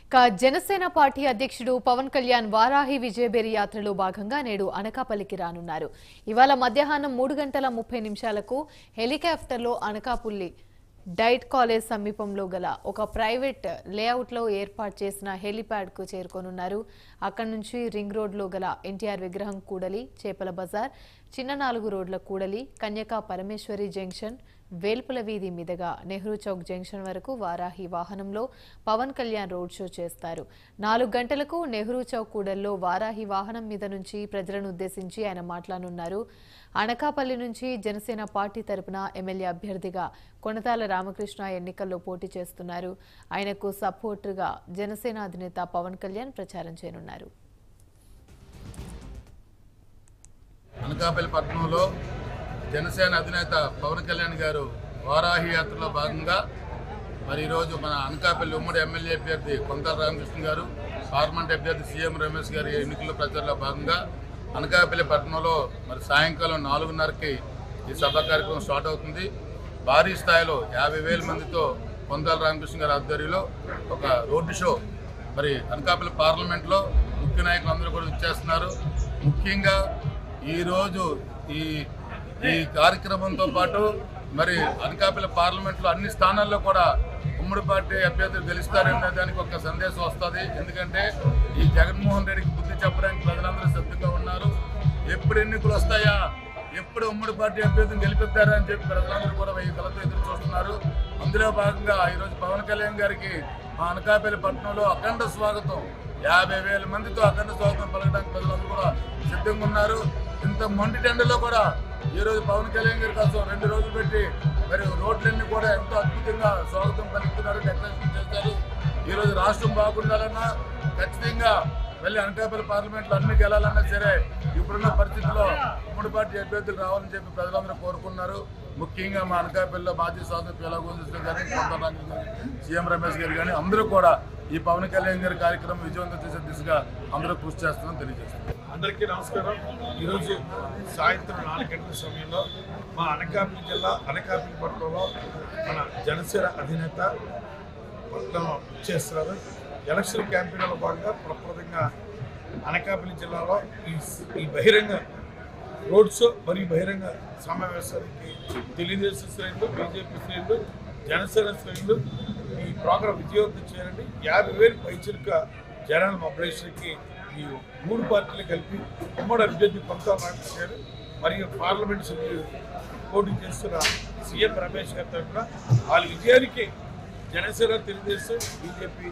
ఇక జనసేన పార్టీ అధ్యక్షుడు పవన్ కళ్యాణ్ వారాహి విజయబేరి యాత్రలో భాగంగా నేడు అనకాపల్లికి రానున్నారు ఇవాళ మధ్యాహ్నం మూడు గంటల ముప్పై నిమిషాలకు హెలికాప్టర్లో అనకాపల్లి డైట్ కాలేజ్ సమీపంలో గల ఒక ప్రైవేట్ లేఅవుట్లో ఏర్పాటు చేసిన హెలిప్యాడ్కు చేరుకోనున్నారు అక్కడి నుంచి రింగ్ రోడ్లో గల ఎన్టీఆర్ విగ్రహం కూడలి చేపల బజార్ చిన్న నాలుగు రోడ్ల కూడలి కన్యకా పరమేశ్వరి జంక్షన్ వేల్పుల వీధి మీదుగా నెహ్రూ చౌక్ జంక్షన్ వరకు వారాహి వాహనంలో పవన్ కళ్యాణ్ రోడ్ షో చేస్తారు నాలుగు గంటలకు నెహ్రూ చౌక్ కూడల్లో వారాహి వాహనం మీద నుంచి ప్రజలను ఉద్దేశించి ఆయన మాట్లాడనున్నారు అనకాపల్లి నుంచి జనసేన పార్టీ తరపున ఎమ్మెల్యే అభ్యర్థిగా కొనతాల రామకృష్ణ ఎన్నికల్లో పోటీ చేస్తున్నారు ఆయనకు సపోర్టుగా జనసేన అధినేత పవన్ కళ్యాణ్ ప్రచారం చేయనున్నారు అనకాపల్లి పట్టణంలో జనసేన అధినేత పవన్ కళ్యాణ్ గారు వారాహి యాత్రలో భాగంగా మరి ఈరోజు మన అనకాపల్లి ఉమ్మడి ఎమ్మెల్యే అభ్యర్థి కొంతల రామకృష్ణ గారు పార్లమెంట్ అభ్యర్థి సీఎం రమేష్ గారి ఎన్నికల ప్రచారంలో భాగంగా అనకాపల్లి పట్టణంలో మరి సాయంకాలం నాలుగున్నరకి ఈ సభ కార్యక్రమం స్టార్ట్ అవుతుంది భారీ స్థాయిలో యాభై వేల మందితో కొంతల రామకృష్ణ గారి ఆధ్వర్యంలో ఒక రోడ్డు షో మరి అనకాపల్లి పార్లమెంట్లో ముఖ్య నాయకులు అందరూ కూడా ఇచ్చేస్తున్నారు ముఖ్యంగా ఈరోజు ఈ ఈ కార్యక్రమంతో పాటు మరి అనకాపల్లి పార్లమెంట్లో అన్ని స్థానాల్లో కూడా ఉమ్మడి పార్టీ అభ్యర్థులు గెలుస్తారనే దానికి ఒక సందేశం వస్తుంది ఎందుకంటే ఈ జగన్మోహన్ రెడ్డికి బుద్ధి చెప్పడానికి ప్రజలందరూ సిద్ధంగా ఉన్నారు ఎప్పుడు ఎన్నికలు వస్తాయా ఎప్పుడు ఉమ్మడి పార్టీ అభ్యర్థిని గెలిపిస్తారా అని చెప్పి ప్రజలందరూ కూడా వెయ్యి కలతో ఎదురు చూస్తున్నారు అందులో భాగంగా ఈరోజు పవన్ కళ్యాణ్ గారికి మా అనకాపల్లి పట్టణంలో అఖండ స్వాగతం యాభై వేల మందితో అఖండ స్వాగతం పలకడానికి ప్రజలందరూ కూడా సిద్ధంగా ఉన్నారు ఇంత మొండి టెండలో కూడా ఈ రోజు పవన్ కళ్యాణ్ గారి కోసం రెండు రోజులు పెట్టి మరి రోడ్లన్నీ కూడా ఎంతో అద్భుతంగా స్వాగతం పలుకుతున్నారు డెకరేషన్ చేశారు ఈ రోజు రాష్ట్రం బాగుండాలన్నా ఖచ్చితంగా మళ్ళీ అనకాపల్లి పార్లమెంట్లో అన్ని గెలాలన్నా సరే ఇప్పుడున్న పరిస్థితుల్లో ఉమ్మడి పార్టీ అభ్యర్థులు రావాలని చెప్పి ప్రజలందరూ కోరుకున్నారు ముఖ్యంగా మా అనకాపల్లిలో మాజీ శాసనసభ్యులు ఎలా గోవిందకృష్ణ గారి కొంత సీఎం రమేష్ గారు కానీ అందరూ కూడా ఈ పవన్ కళ్యాణ్ గారి కార్యక్రమం విజయవంతం చేసే దిశగా అందరూ కృషి చేస్తామని తెలియజేస్తారు అందరికీ నమస్కారం ఈరోజు సాయంత్రం నాలుగు గంటల సమయంలో మా అనకాపల్లి జిల్లా అనకాపల్లి పట్టణంలో మన జనసేన అధినేత పట్టణం చేస్తున్నారు ఎలక్షన్ క్యాంపెయిన్లో భాగంగా ప్రప్రదంగా అనకాపల్లి జిల్లాలో ఈ ఈ బహిరంగ రోడ్ షో మరియు బహిరంగ సమావేశానికి తెలుగుదేశం శ్రేణులు బీజేపీ శ్రేణులు జనసేన శ్రేణులు ఈ ప్రోగ్రాం విజయవంతం చేయండి యాభై వేలు పైచులుక జనాల మొబిలైజేషన్కి ఈ మూడు పార్టీలు కలిపి ఉమ్మడి అభ్యర్థి కొంత గారు మరియు పార్లమెంట్ సభ్యులు పోటీ చేస్తున్న సీఎం రమేష్ గారి తరఫున వాళ్ళ విజయానికి జనసేన తెలుగుదేశం బీజేపీ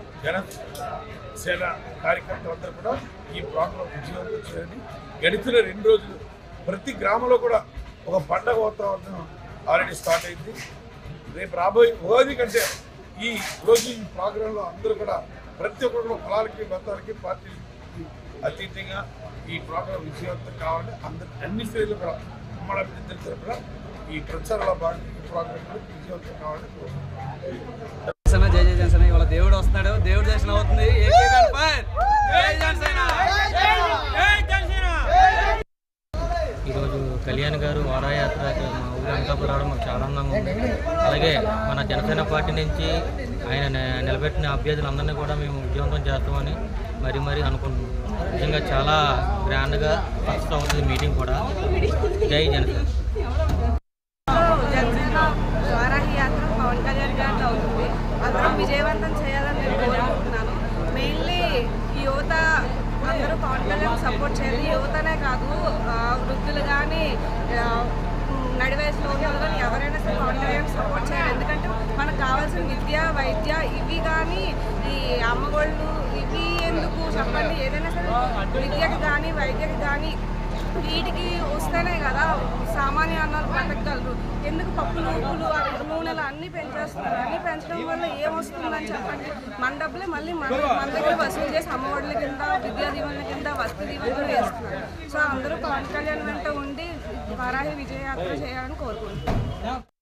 జనసేన కార్యకర్తలందరూ కూడా ఈ ప్రోగ్రాం విజయవంతం చేయండి గడిచిన రెండు రోజులు ప్రతి గ్రామంలో కూడా ఒక పండగ వాతావరణం ఆల్రెడీ స్టార్ట్ అయింది రేపు రాబోయే ఉగాది కంటే ఈ రోజు ఈ ప్రోగ్రాంలో అందరూ కూడా ప్రతి ఒక్కరు కులాలకి మతాలకి పార్టీలకి అతీతంగా ఈ ప్రోగ్రాం విజయవంతం కావాలని అందరు అన్ని శ్రేణులు కూడా ఉమ్మడి అభ్యర్థుల తరపున ఈ ప్రచారంలో భాగంగా ఈ ప్రోగ్రాం విజయవంతం కావాలని కోరుకుంటున్నాను జనసేన జై జై జనసేన ఇవాళ దేవుడు వస్తున్నాడు దేవుడు దర్శనం అవుతుంది ఏకే గణపత్! జై జనసేన జై జనసేన ఈరోజు కళ్యాణ్ గారు వారాయాత్ర మా ఊరి అనకాపల్లి రావడం మాకు చాలా ఆనందంగా ఉంది అలాగే మన జనసేన పార్టీ నుంచి ఆయన ని- నిలబెట్టిన అభ్యర్థులందరినీ కూడా మేము విజయవంతం చేస్తామని మరీ మరీ అనుకుంటున్నాం నిజంగా చాలా గ్రాండ్గా సక్సెస్ అవుతుంది మీటింగ్ కూడా జై జనసేన జనసేన వారాహి యాత్ర పవన్ కళ్యాణ్ గారితో అవుతుంది అందరం విజయవంతం చేయాలని నేను కోరుకుంటున్నాను మెయిన్లీ యువత అందరూ పవన్ కళ్యాణ్ సపోర్ట్ చేయాలి యువతనే కాదు ఆ, వృద్ధులు కానీ నడి వయసులో ఉన్న వాళ్ళు కానీ ఎవరైనా సరే పవన్ కళ్యాణ్ సపోర్ట్ చేయాలి ఎందుకంటే మనకు కావాల్సిన విద్య వైద్య ఇవి కానీ ఈ అమ్మఒళ్ళు ఇవి ఎందుకు చెప్పండి ఏదైనా సరే విద్యకి కానీ వైద్యకి కానీ వీటికి వస్తేనే కదా సామాన్య అన్నాలు బతకగలరు ఎందుకు పప్పులు ఉప్పులు అవి నూనెలు అన్నీ పెంచేస్తున్నారు అన్నీ పెంచడం వల్ల ఏమొస్తుందని చెప్పండి మన డబ్బులే మళ్ళీ మన మన దగ్గర వసూలు చేసి అమ్మఒడుల కింద విద్యా దీవెనల కింద వస్తు దీవెనలు వేస్తున్నారు సో అందరూ పవన్ కళ్యాణ్ వెంట ఉండి వారాహి విజయయాత్ర చేయాలని కోరుకుంటున్నాను